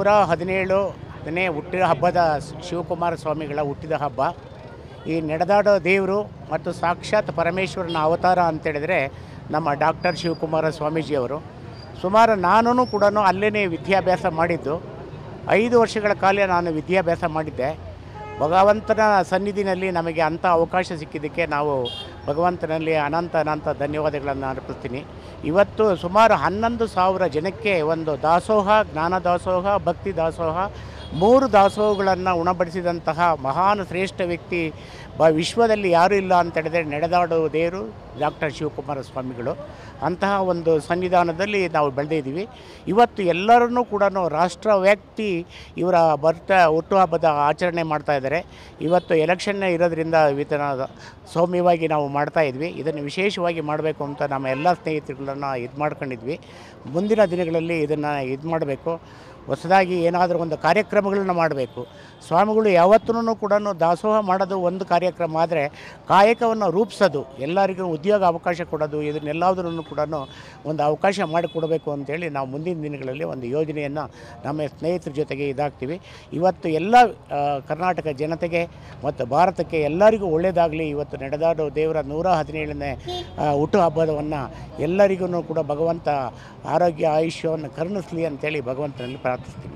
ನೂರ ಹದಿನೇಳನೇ ಹುಟ್ಟಿದ ಹಬ್ಬದ ಶಿವಕುಮಾರ ಸ್ವಾಮಿಗಳ ಹುಟ್ಟಿದ ಹಬ್ಬ ಈ ನಡೆದಾಡೋ ದೇವರು ಮತ್ತು ಸಾಕ್ಷಾತ್ ಪರಮೇಶ್ವರನ ಅವತಾರ ಅಂತೇಳಿದರೆ ನಮ್ಮ ಡಾಕ್ಟರ್ ಶಿವಕುಮಾರ ಸ್ವಾಮೀಜಿಯವರು ಸುಮಾರು ನಾನು ಕೂಡ ಅಲ್ಲೇ ವಿದ್ಯಾಭ್ಯಾಸ ಮಾಡಿದ್ದು ಐದು ವರ್ಷಗಳ ಕಾಲ ನಾನು ವಿದ್ಯಾಭ್ಯಾಸ ಮಾಡಿದ್ದೆ ಭಗವಂತನ ಸನ್ನಿಧಿನಲ್ಲಿ ನಮಗೆ ಅಂಥ ಅವಕಾಶ ಸಿಕ್ಕಿದ್ದಕ್ಕೆ ನಾವು ಭಗವಂತನಲ್ಲಿ ಅನಂತ ಅನಂತ ಧನ್ಯವಾದಗಳನ್ನು ಅರ್ಪಿಸ್ತೀನಿ ಇವತ್ತು ಸುಮಾರು ಹನ್ನೊಂದು ಸಾವಿರ ಜನಕ್ಕೆ ಒಂದು ದಾಸೋಹ ಜ್ಞಾನ ದಾಸೋಹ ಭಕ್ತಿ ದಾಸೋಹ ಮೂರು ದಾಸೋಹಗಳನ್ನು ಉಣಬಡಿಸಿದಂತಹ ಮಹಾನ್ ಶ್ರೇಷ್ಠ ವ್ಯಕ್ತಿ ಬ ವಿಶ್ವದಲ್ಲಿ ಯಾರೂ ಇಲ್ಲ ಅಂತ ಹೇಳಿದ್ರೆ ನಡೆದಾಡುವ ದೇವರು ಡಾಕ್ಟರ್ ಶಿವಕುಮಾರ ಸ್ವಾಮಿಗಳು ಅಂತಹ ಒಂದು ಸನ್ನಿಧಾನದಲ್ಲಿ ನಾವು ಬೆಳೆದಿದ್ದೀವಿ ಇವತ್ತು ಎಲ್ಲರನ್ನೂ ಕೂಡ ರಾಷ್ಟ್ರ ವ್ಯಕ್ತಿ ಇವರ ಬರ್ತ ಹುಟ್ಟುಹಬ್ಬದ ಆಚರಣೆ ಮಾಡ್ತಾ ಇದ್ದಾರೆ ಇವತ್ತು ಎಲೆಕ್ಷನ್ ಇರೋದ್ರಿಂದ ಇದನ್ನು ಸೌಮ್ಯವಾಗಿ ನಾವು ಮಾಡ್ತಾ ಇದ್ವಿ ಇದನ್ನು ವಿಶೇಷವಾಗಿ ಮಾಡಬೇಕು ಅಂತ ನಮ್ಮ ಎಲ್ಲ ಸ್ನೇಹಿತರುಗಳನ್ನು ಇದು ಮಾಡ್ಕೊಂಡಿದ್ವಿ ಮುಂದಿನ ದಿನಗಳಲ್ಲಿ ಇದನ್ನು ಇದು ಮಾಡಬೇಕು ಹೊಸದಾಗಿ ಏನಾದರೂ ಒಂದು ಕಾರ್ಯಕ್ರಮಗಳನ್ನ ಮಾಡಬೇಕು ಸ್ವಾಮಿಗಳು ಯಾವತ್ತೂ ಕೂಡ ದಾಸೋಹ ಮಾಡೋದು ಒಂದು ಕಾರ್ಯಕ್ರಮ ಆದರೆ ಕಾಯಕವನ್ನು ರೂಪಿಸೋದು ಎಲ್ಲರಿಗೂ ಉದ್ಯೋಗ ಅವಕಾಶ ಕೊಡೋದು ಇದನ್ನೆಲ್ಲದನ್ನು ಕೂಡ ಒಂದು ಅವಕಾಶ ಮಾಡಿಕೊಡಬೇಕು ಅಂತೇಳಿ ನಾವು ಮುಂದಿನ ದಿನಗಳಲ್ಲಿ ಒಂದು ಯೋಜನೆಯನ್ನು ನಮ್ಮ ಸ್ನೇಹಿತರ ಜೊತೆಗೆ ಇದಾಗ್ತೀವಿ ಇವತ್ತು ಎಲ್ಲ ಆ, ಕರ್ನಾಟಕ ಜನತೆಗೆ ಮತ್ತು ಭಾರತಕ್ಕೆ ಎಲ್ಲರಿಗೂ ಒಳ್ಳೆಯದಾಗಲಿ ಇವತ್ತು ನಡೆದಾಡೋ ದೇವರ ನೂರ ಹದಿನೇಳನೇ ಆ, ಹುಟ್ಟುಹಬ್ಬವನ್ನು ಎಲ್ಲರಿಗೂ ಕೂಡ ಭಗವಂತ ಆರೋಗ್ಯ ಆಯುಷ್ಯವನ್ನು ಕರುಣಿಸಲಿ ಅಂತೇಳಿ ಭಗವಂತನಲ್ಲಿ ಪ್ರಾರ್ಥಿಸ್ತೀನಿ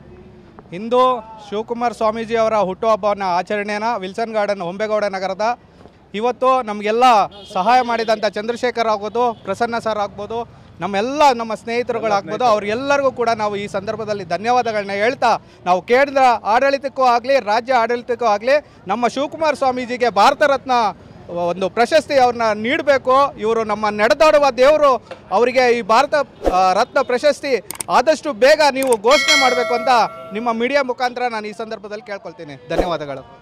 ಇಂದು ಶಿವಕುಮಾರ್ ಸ್ವಾಮೀಜಿ ಅವರ ಹುಟ್ಟುಹಬ್ಬವನ್ನು ಆಚರಣೆನ ವಿಲ್ಸನ್ ಗಾರ್ಡನ್ ಹೊಂಬೇಗೌಡ ನಗರದ ಇವತ್ತು ನಮಗೆಲ್ಲ ಸಹಾಯ ಮಾಡಿದಂಥ ಚಂದ್ರಶೇಖರ್ ಆಗ್ಬೋದು ಪ್ರಸನ್ನ ಸರ್ ಆಗ್ಬೋದು ನಮ್ಮೆಲ್ಲ ನಮ್ಮ ಸ್ನೇಹಿತರುಗಳಾಗ್ಬೋದು ಅವ್ರಿಗೆಲ್ಲರಿಗೂ ಕೂಡ ನಾವು ಈ ಸಂದರ್ಭದಲ್ಲಿ ಧನ್ಯವಾದಗಳನ್ನ ಹೇಳ್ತಾ ನಾವು ಕೇಂದ್ರ ಆಡಳಿತಕ್ಕೂ ಆಗಲಿ ರಾಜ್ಯ ಆಡಳಿತಕ್ಕೂ ಆಗಲಿ ನಮ್ಮ ಶಿವಕುಮಾರ್ ಸ್ವಾಮೀಜಿಗೆ ಭಾರತ ರತ್ನ ಒಂದು ಪ್ರಶಸ್ತಿ ಅವ್ರನ್ನ ನೀಡಬೇಕು ಇವರು ನಮ್ಮ ನಡೆದಾಡುವ ದೇವರು ಅವರಿಗೆ ಈ ಭಾರತ ಆ, ರತ್ನ ಪ್ರಶಸ್ತಿ ಆದಷ್ಟು ಬೇಗ ನೀವು ಘೋಷಣೆ ಮಾಡಬೇಕು ಅಂತ ನಿಮ್ಮ ಮೀಡಿಯಾ ಮುಖಾಂತರ ನಾನು ಈ ಸಂದರ್ಭದಲ್ಲಿ ಕೇಳ್ಕೊಳ್ತೀನಿ ಧನ್ಯವಾದಗಳು